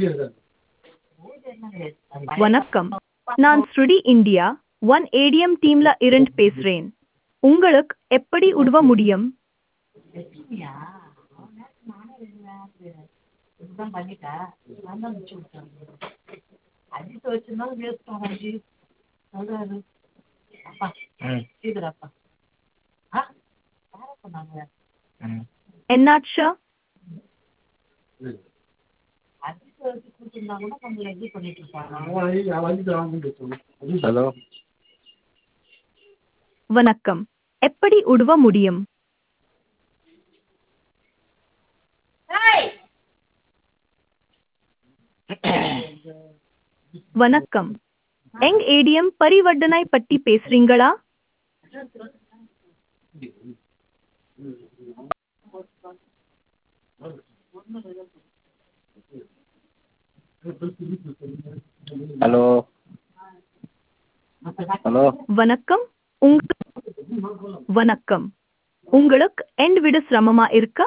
வணக்கம் நான் ஸ்ருடி இந்தியா ஒன் ஏடிஎம் டீம்ல இருந்து பேசுறேன் உங்களுக்கு எப்படி உதவ முடியும் லட்சுமியா அவன் நேரத்து நானே ரெண்டு நேரத்து இதுதான் பண்ணிட்டா நான் தான் முடிச்சு விட்டேன் அஜித் வச்சிருந்தாலும் வேஸ்ட் ஆகும் அஜித் சொல்றாரு அப்பா ம் சீக்கிரப்பா ஆ யார சொன்னாங்க ம் என்னாச்சு அஜித் வச்சு கொடுத்துருந்தா கூட கொஞ்சம் இது பண்ணிட்டு இருப்பாங்க ஹலோ வணக்கம் எப்படி உதவ முடியும் வணக்கம் எங் ஏடிஎம் பரிவர்த்தனை பத்தி பேசுறீங்களா ஹலோ ஹலோ வணக்கம் உங்க வணக்கம் உங்களுக்கு எண்ட் விட சிரமமா இருக்கா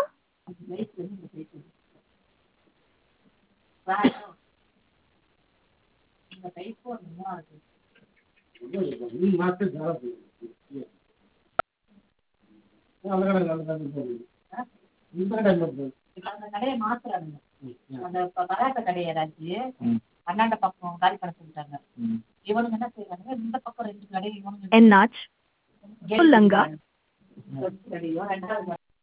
இந்த டைஃபோன் இருக்கு இப்ப அந்த கடையை மாத்துறாங்க அந்த ப- பராட்டா கடையை ராஜி ம் அண்ணாண்ட பக்கம் காலி பண்ண சொல்லிட்டாங்க ம் இவனுங்க என்ன செய்யறாங்க இந்த பக்கம் ரெண்டு கடை இவனுங்க என்னாச்சு சொல்லுங்க கடையோ ரெண்டாவது